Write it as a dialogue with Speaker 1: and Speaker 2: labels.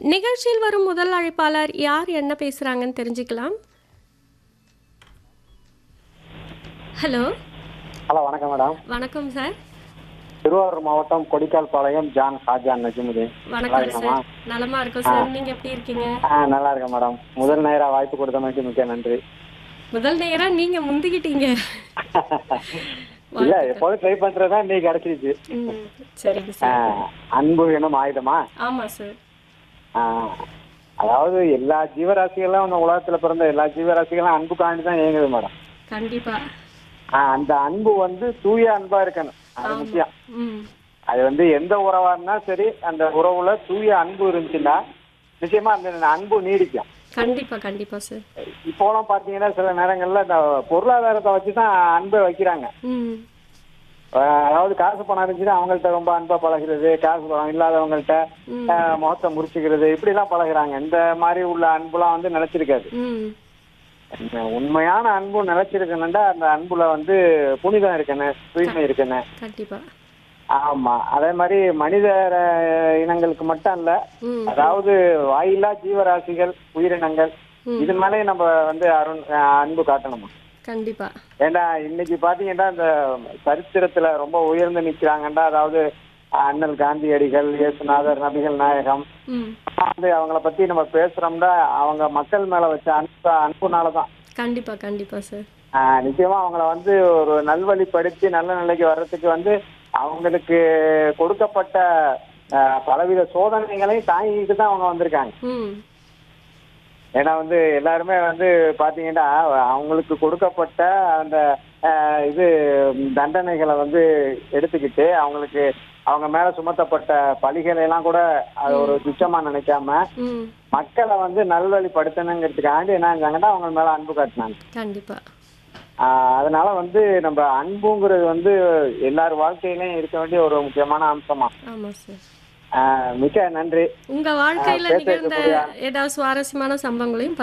Speaker 1: நிகழ்ச்சியில் வரும் முதல் அழைப்பாளர் யார் என்ன பேசுறாங்கன்னு தெரிஞ்சுக்கலாம் ஹலோ
Speaker 2: ஹலோ வணக்கம் மேடம்
Speaker 1: வணக்கம் சார்
Speaker 2: திருவாரூர் மாவட்டம் கொடிக்கால் பாளையம் ஜான் ஷாஜான் நஜிமுதீன் நல்லா
Speaker 1: வணக்கம்
Speaker 2: இருக்கமா
Speaker 1: சார் நலமா இருக்கும் சார் நீங்க எப்படி இருக்கீங்க
Speaker 2: ஆ நல்லா இருக்கேன் மேடம் முதல் நேரா வாய்ப்பு கொடுத்தமைக்கு மிக்க நன்றி
Speaker 1: முதல் நேரம் நீங்க முந்திக்கிட்டீங்க
Speaker 2: இல்ல எப்போதும் ட்ரை பண்றதா இன்னைக்கு கிடைச்சிருச்சு
Speaker 1: ம், சரிங்க
Speaker 2: ஆ,
Speaker 1: சார்
Speaker 2: அன்பு எனும் ஆயுதமா
Speaker 1: ஆமா சார்
Speaker 2: ஆ, அதாவது எல்லா ஜீவராசிகளும் இந்த உலகத்துல பிறந்த எல்லா ஜீவராசிகளும் அன்புக்காண்டி தான் இயங்குது மேடம்
Speaker 1: கண்டிப்பா
Speaker 2: ஆ, அந்த அன்பு வந்து தூய அன்பா இருக்கணும் அது முக்கியம்
Speaker 1: ம்
Speaker 2: அது வந்து எந்த உறவா இருந்தா சரி அந்த உறவுல தூய அன்பு இருந்துச்சுன்னா நிச்சயமா அந்த அன்பு நீடிக்கும்
Speaker 1: கண்டிப்பா கண்டிப்பா சார்
Speaker 2: இப்போலாம் பாத்தீங்கன்னா சில நேரங்கள்ல இந்த பொருளாதாரத்தை வச்சுதான் அன்பை வைக்கிறாங்க
Speaker 1: ம்
Speaker 2: அஹ் அதாவது காசு பணம் இருந்துச்சுன்னா அவங்கள்ட்ட ரொம்ப அன்பா பழகிறது காசு பணம் இல்லாதவங்கள்ட்ட
Speaker 1: ம்.
Speaker 2: அஹ், முகத்தை முறிச்சுக்கிறது இப்படி எல்லாம் பழகுறாங்க இந்த மாதிரி உள்ள அன்புலாம் வந்து நிலைச்சிருக்காது
Speaker 1: ம்
Speaker 2: இந்த உண்மையான அன்பு நிலைச்சிருக்கணும்டா அந்த அன்புல வந்து புனிதம் இருக்கணும் தூய்மை இருக்கணும்
Speaker 1: கண்டிப்பா
Speaker 2: ஆமா அதே மாதிரி மனித அஹ், இனங்களுக்கு மட்டும் இல்ல
Speaker 1: ம்
Speaker 2: அதாவது வாயில்லா ஜீவராசிகள் உயிரினங்கள்
Speaker 1: ம்.
Speaker 2: இது மேலே நம்ம வந்து அருண் அஹ், அன்பு காட்டணுமா
Speaker 1: கண்டிப்பா
Speaker 2: ஏண்டா இன்னைக்கு பாத்தீங்கன்னா இந்த சரித்திரத்துல ரொம்ப உயர்ந்து நிக்கிறாங்கடா அதாவது அண்ணல் காந்தியடிகள் இயேசுநாதர் நபிகள் நாயகம்
Speaker 1: ம்
Speaker 2: வந்து அவங்கள பத்தி நம்ம பேசுறோம்னா அவங்க மக்கள் மேல வச்ச அன்பு அன்புனாலதான்
Speaker 1: கண்டிப்பா கண்டிப்பா சார்
Speaker 2: ஆஹ் நிச்சயமா அவங்கள வந்து ஒரு நல்வழிப்படுத்தி நல்ல நிலைக்கு வர்றதுக்கு வந்து அவங்களுக்கு கொடுக்கப்பட்ட ஆஹ், பலவித சோதனைகளையும் தாங்கிட்டு தான் அவங்க வந்திருக்காங்க
Speaker 1: ம்
Speaker 2: ஏன்னா வந்து எல்லாருமே வந்து பாத்தீங்கன்னா அவங்களுக்கு கொடுக்கப்பட்ட அந்த ஆஹ், இது தண்டனைகளை வந்து எடுத்துக்கிட்டு அவங்களுக்கு அவங்க மேல சுமத்தப்பட்ட பழிகளை எல்லாம் கூட அது ஒரு துச்சமா நினைக்காம
Speaker 1: ம்
Speaker 2: மக்களை வந்து நல்வழிப்படுத்தணுங்கிறதுக்காண்டி என்ன செஞ்சாங்கன்னா அவங்க மேல அன்பு காட்டினாங்க
Speaker 1: கண்டிப்பா
Speaker 2: ஆஹ், அதனால வந்து நம்ம அன்புங்கிறது வந்து எல்லார் வாழ்க்கையிலயும் இருக்க வேண்டிய ஒரு முக்கியமான அம்சமா
Speaker 1: ஆமா சார்
Speaker 2: ஆஹ், மிக்க நன்றி
Speaker 1: உங்க வாழ்க்கையில
Speaker 2: பேச
Speaker 1: நிகழ்ந்த
Speaker 2: இருக்கக்கூடிய-
Speaker 1: ஏதாவது சுவாரஸ்யமான சம்பவங்களையும்